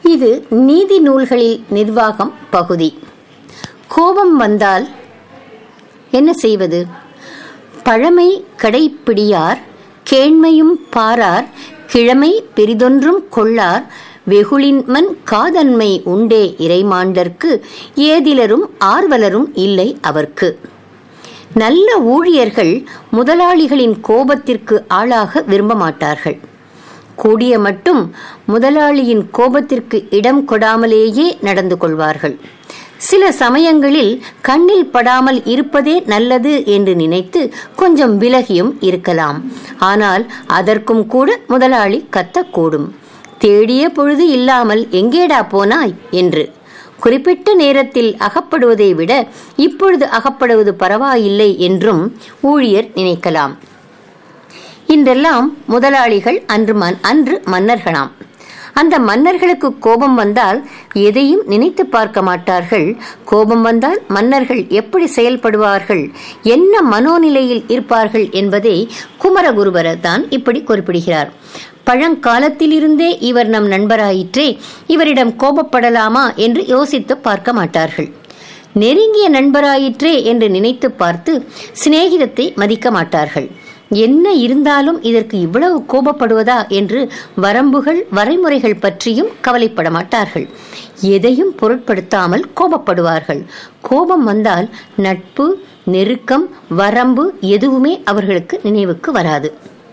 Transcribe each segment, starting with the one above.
இது நீதி நூல்களில் நிர்வாகம் பகுதி கோபம் வந்தால் என்ன செய்வது பழமை கடைப்பிடியார் கேண்மையும் பாரார் கிழமை பெரிதொன்றும் கொள்ளார் வெகுளின்மன் காதன்மை உண்டே இறைமாண்டற்கு ஏதிலரும் ஆர்வலரும் இல்லை அவர்க்கு நல்ல ஊழியர்கள் முதலாளிகளின் கோபத்திற்கு ஆளாக விரும்ப மாட்டார்கள் கூடிய மட்டும் முதலாளியின் கோபத்திற்கு இடம் கொடாமலேயே நடந்து கொள்வார்கள் சில சமயங்களில் கண்ணில் படாமல் இருப்பதே நல்லது என்று நினைத்து கொஞ்சம் விலகியும் இருக்கலாம் ஆனால் அதற்கும் கூட முதலாளி கத்தக்கூடும் தேடிய பொழுது இல்லாமல் எங்கேடா போனாய் என்று குறிப்பிட்ட நேரத்தில் அகப்படுவதை விட இப்பொழுது அகப்படுவது பரவாயில்லை என்றும் ஊழியர் நினைக்கலாம் இன்றெல்லாம் முதலாளிகள் அன்று மன் அன்று மன்னர்களாம் அந்த மன்னர்களுக்கு கோபம் வந்தால் எதையும் நினைத்து பார்க்க மாட்டார்கள் கோபம் வந்தால் மன்னர்கள் எப்படி செயல்படுவார்கள் என்ன மனோநிலையில் இருப்பார்கள் என்பதை குமரகுருபரர் தான் இப்படி குறிப்பிடுகிறார் பழங்காலத்திலிருந்தே இவர் நம் நண்பராயிற்றே இவரிடம் கோபப்படலாமா என்று யோசித்து பார்க்க மாட்டார்கள் நெருங்கிய நண்பராயிற்றே என்று நினைத்து பார்த்து சிநேகிதத்தை மதிக்க மாட்டார்கள் என்ன இருந்தாலும் இதற்கு இவ்வளவு கோபப்படுவதா என்று வரம்புகள் வரைமுறைகள் பற்றியும் கவலைப்பட மாட்டார்கள் எதையும் பொருட்படுத்தாமல் கோபப்படுவார்கள் கோபம் வந்தால் நட்பு நெருக்கம் வரம்பு எதுவுமே அவர்களுக்கு நினைவுக்கு வராது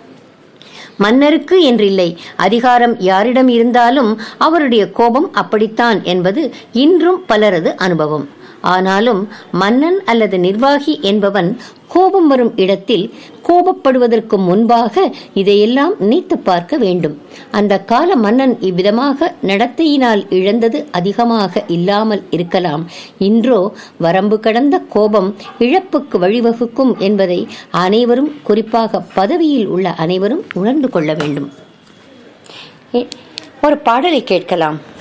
மன்னருக்கு என்றில்லை அதிகாரம் யாரிடம் இருந்தாலும் அவருடைய கோபம் அப்படித்தான் என்பது இன்றும் பலரது அனுபவம் ஆனாலும் மன்னன் அல்லது நிர்வாகி என்பவன் கோபம் வரும் இடத்தில் கோபப்படுவதற்கு முன்பாக இதையெல்லாம் நினைத்து பார்க்க வேண்டும் அந்த கால மன்னன் இவ்விதமாக நடத்தையினால் இழந்தது அதிகமாக இல்லாமல் இருக்கலாம் இன்றோ வரம்பு கடந்த கோபம் இழப்புக்கு வழிவகுக்கும் என்பதை அனைவரும் குறிப்பாக பதவியில் உள்ள அனைவரும் உணர்ந்து கொள்ள வேண்டும் ஒரு பாடலை கேட்கலாம்